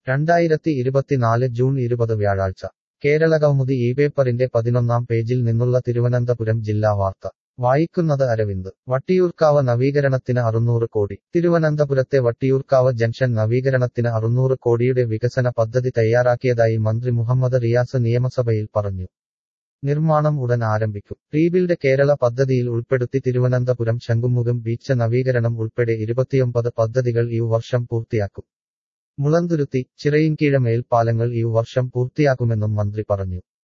രണ്ടായിരത്തി ഇരുപത്തിനാല് ജൂൺ ഇരുപത് വ്യാഴാഴ്ച കേരള കൗമുദി ഈ പേപ്പറിന്റെ പതിനൊന്നാം പേജിൽ നിന്നുള്ള തിരുവനന്തപുരം ജില്ലാ വാർത്ത വായിക്കുന്നത് അരവിന്ദ് വട്ടിയൂർക്കാവ് നവീകരണത്തിന് അറുന്നൂറ് കോടി തിരുവനന്തപുരത്തെ വട്ടിയൂർക്കാവ് ജംഗ്ഷൻ നവീകരണത്തിന് അറുന്നൂറ് കോടിയുടെ വികസന പദ്ധതി തയ്യാറാക്കിയതായി മന്ത്രി മുഹമ്മദ് റിയാസ് നിയമസഭയിൽ പറഞ്ഞു നിർമ്മാണം ഉടൻ ആരംഭിക്കും റീബിൽഡ് കേരള പദ്ധതിയിൽ ഉൾപ്പെടുത്തി തിരുവനന്തപുരം ശംഖുമുഖം ബീച്ച് നവീകരണം ഉൾപ്പെടെ ഇരുപത്തിയൊമ്പത് പദ്ധതികൾ ഈ വർഷം പൂർത്തിയാക്കും മുളന്തുരുത്തി ചിറയിൻകീഴ മേൽപ്പാലങ്ങൾ ഈ വർഷം പൂർത്തിയാക്കുമെന്നും മന്ത്രി പറഞ്ഞു